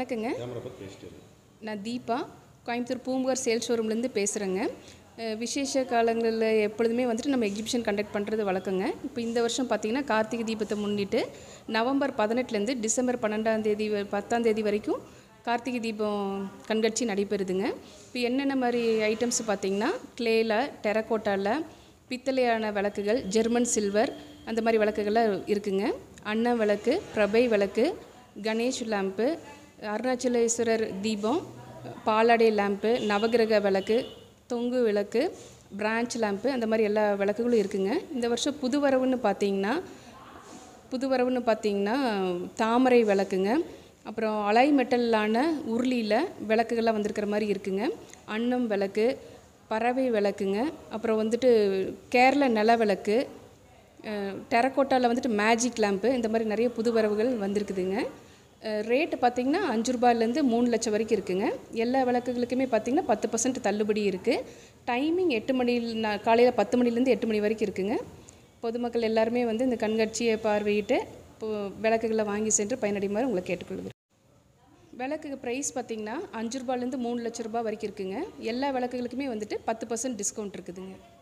வணக்கங்க கேமரா பார்த்து பேசிட்டு இரு. நான் தீபா கோயம்புத்தூர் பூம்புகார் சேல் ஷோரூம்லேருந்து பேசுகிறேங்க அஹ் விசேஷ காலங்களில் எப்பொழுதுமே வந்துட்டு நம்ம எக்ஸிபிஷன் கண்டக்ட் பண்ணுறது வழக்கங்க இப்போ இந்த வருஷம் பார்த்திங்கன்னா கார்த்திகை தீபத்தை முன்னிட்டு நவம்பர் பதினெட்டுலேருந்து டிசம்பர் பன்னெண்டாம் தேதி வ- பத்தாம் தேதி வரைக்கும் கார்த்திகை தீபம் கண்காட்சி நடைபெறுதுங்க இப்போ என்னென்ன மாதிரி ஐட்டம்ஸ் பார்த்திங்கன்னா கிளேயில் டெரக்கோட்டாவில் பித்தளையான விளக்குகள் ஜெர்மன் சில்வர் அந்த மாதிரி விளக்குகள்லாம் இருக்குங்க அன்ன விளக்கு பிரபை விளக்கு கணேஷ் லேம்ப்பு அருணாச்சலேஸ்வரர் தீபம் பாலாடை லேம்ப்பு நவகிரக விளக்கு தொங்கு விளக்கு பிரான்ச் லேம்ப்பு அந்த மாதிரி எல்லா விளக்குகளும் இருக்குங்க இந்த வருஷம் புது வரவுன்னு பார்த்தீங்கன்னா புது வரவுன்னு பார்த்தீங்கன்னா தாமரை விளக்குங்க அப்புறம் அலை மெட்டலான உருளியில் விளக்குகள்லாம் வந்திருக்கிற மாதிரி இருக்குங்க அன்னம் விளக்கு பறவை விளக்குங்க அப்புறம் வந்துட்டு கேரள நில விளக்கு டெரக்கோட்டாவில் வந்துட்டு மேஜிக் லேம்ப்பு இந்த மாதிரி நிறைய புது வரவுகள் வந்திருக்குதுங்க ரேட்டு பார்த்தீங்கன்னா அஞ்சு ரூபாயிலேருந்து மூணு லட்சம் வரைக்கும் இருக்குங்க எல்லா விளக்குகளுக்குமே பார்த்தீங்கன்னா பத்து பர்சன்ட் தள்ளுபடி இருக்குது டைமிங் எட்டு மணியில் காலையில் பத்து மணிலேருந்து எட்டு மணி வரைக்கும் இருக்குங்க பொதுமக்கள் எல்லாருமே வந்து இந்த கண்காட்சியை பார்வையிட்டு இப்போ விளக்குகளை வாங்கி சென்று பயனடையுமாறு உங்களை கேட்டுக்கொள்கிறேன் விளக்குக்கு ப்ரைஸ் பார்த்தீங்கன்னா அஞ்சு ரூபாயிலேருந்து மூணு லட்ச ரூபாய் வரைக்கும் இருக்குங்க எல்லா விளக்குகளுக்குமே வந்துட்டு பத்து பர்சன்ட் டிஸ்கவுண்ட் இருக்குதுங்க